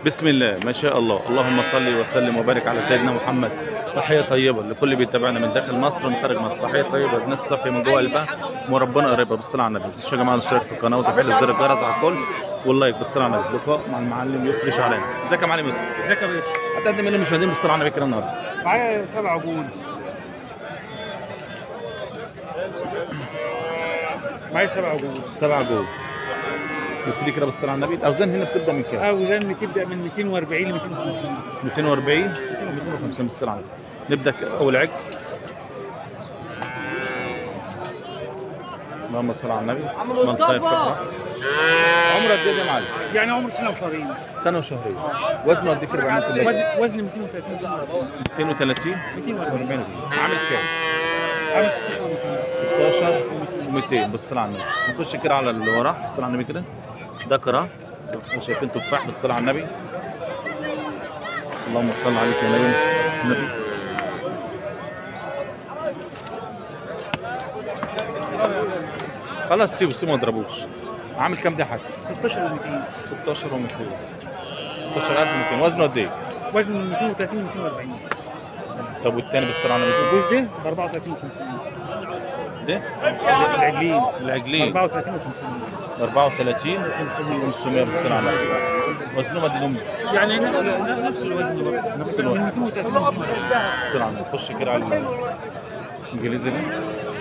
بسم الله ما شاء الله اللهم صل وسلم وبارك على سيدنا محمد تحيه طيبه لكل اللي بيتابعنا من داخل مصر ومن خارج مصر تحيه طيبه للناس صافيه من جوه قلبها وربنا قريبها بالصلاه على النبي ما تنسوش يا جماعه الاشتراك في القناه وتفعيل زر الجرس على الكل واللايك بالصلاه على النبي لقاء مع المعلم يسري شعلان ازيك يا معلم يسري ازيك يا باشا هتقدم ايه للمشاهدين بالصلاه على النبي كده النهارده معايا سبع عجول معايا سبع عجول سبع جول قلت لي كده بالصلاه على النبي الاوزان هنا بتبدا من كام اوزان بتبدا من 240 ل 250 240 250 بالصلاه على النبي نبدا ك- اول عج اللهم صل على النبي منطقه فقره عمره قد ايه يا معلم يعني عمر سنه وشهرين سنه وشهرين وزنه قد ايه كده 400 كيلو؟ وزن وزن 230 230 240 عامل كام؟ عامل 16 200 16 و200 بالصلاه على النبي نخش كده على اللي وراه بالصلاه على النبي كده ذكر وشايفين تفاح بالصلاه على النبي اللهم صل عليك يا نبي النبي خلاص سيبوا سيبوا ما تضربوش عامل كام ده يا حاج؟ 16 و200 16 و200 16200 وزنه قد ايه؟ وزن من 230 ل 240 طب والتاني بالصلاه على النبي الجوز ده ب 34 500 ده العجلين العجلين 34 و500 34 500 بالصلاه على النبي وزنه قد ايه؟ يعني نفس ال- نفس الوزن برضه نفس الوزن. من 230 ل 240 بسرعة نخش كده على الانجليزي ده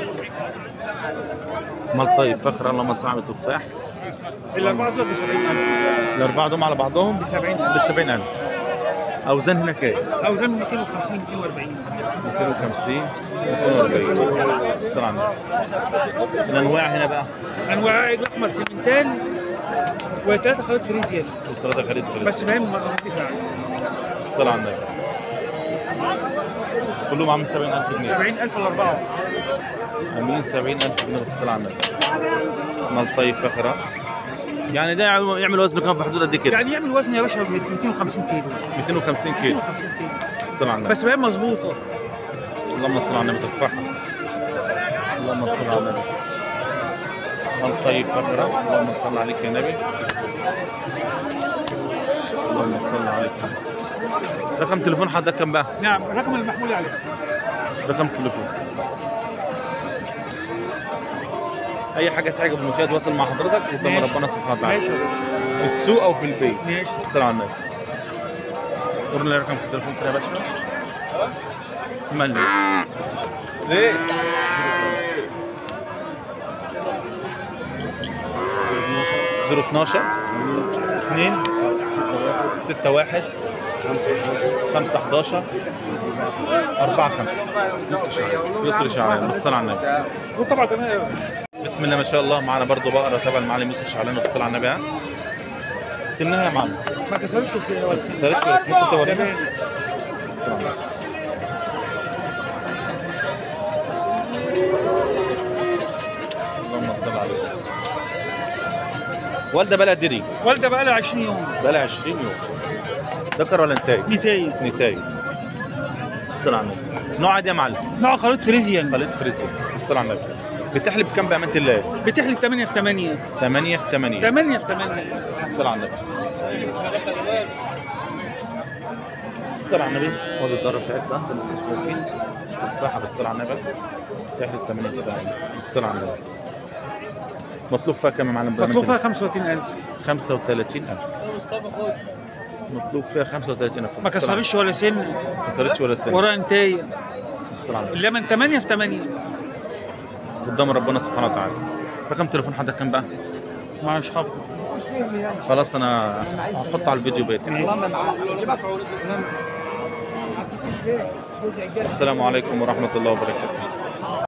ملطيب فخر اللهم صل على تفاح الاربعه دول ب 70000 الاربعه دول على بعضهم ب 70000 ب 70000 اوزان هنا كام؟ اوزان 250 240 250 240 بسرعة على النبي. الانواع هنا بقى انواع الاحمر سيمنتال وثلاثه خليط فريزيان والثلاثه خليط خليط بس باين مرتفع الصلاة على النبي كلهم عاملين 70000 جنيه 70000 الاربعه عاملين 70000 جنيه بالصلاة على النبي ملطيب فخرة يعني ده يعمل يعمل وزنه كام في حدود قد كده؟ يعني يعمل وزن يا باشا 250 كيلو 250 كيلو 250 كيلو الصلاة على النبي بس باين مظبوطه اللهم صل على النبي تفاحة اللهم صل على النبي الطيب فخرة اللهم صل عليك يا نبي اللهم صل عليك يا نبي. رقم تليفون حضرتك كم بقى؟ نعم الرقم المحمول عليه رقم تليفون اي حاجه تعجب المشاهد واصل مع حضرتك قدام ماشي. ربنا سبحانه ماشي وتعالى يا باشا في السوق او في البيت ماشي السلام على النبي قول لي رقم التليفون كده يا باشا مالي ليه 012 2 6 1 5 11 4 5 يسري شعران يسري شعران بالصلاة على النبي وطبعا كمان يا باشا بسم الله ما شاء الله معنا برضو بقرة تبع المعلم يوسف شعلان بالصلاة على النبي ها سنها يا معلم ما كسرتش السنه ولا سنه سالت ولا ممكن تورينا تمام بالصلاة على النبي. اللهم صل على سيدنا والده بقى دري والده بقى لها 20 يوم بقى لها 20 يوم ذكر ولا انتاج؟ 200 نتاج الصلاة على النبي نوع عادي يا معلم نوع خليط فريزيان خليط فريزر الصلاة على النبي بتحلب كام بأمانة الله؟ بتحلب 8 في 8 8 في 8 8 في 8 الصلاة على النبي الصلاة على النبي خد الضرب بتاعتها زي ما انتم شايفين تفاحة بالصلاة على النبي تحلب 8 في 8 الصلاة على النبي مطلوب فيها كام يا معلم بأمانة مطلوب فيها الله؟ 35000 35000 مطلوب فيها 35000 ما كسرتش ولا سن ما كسرتش ولا سنة وراها انتايه الصلاة على النبي اللبن 8 في 8 قدام ربنا سبحانه وتعالى رقم تليفون حضرتك كام بقى؟ مش حافظه خلاص انا هحطه على الفيديو بيتي السلام عليكم ورحمه الله وبركاته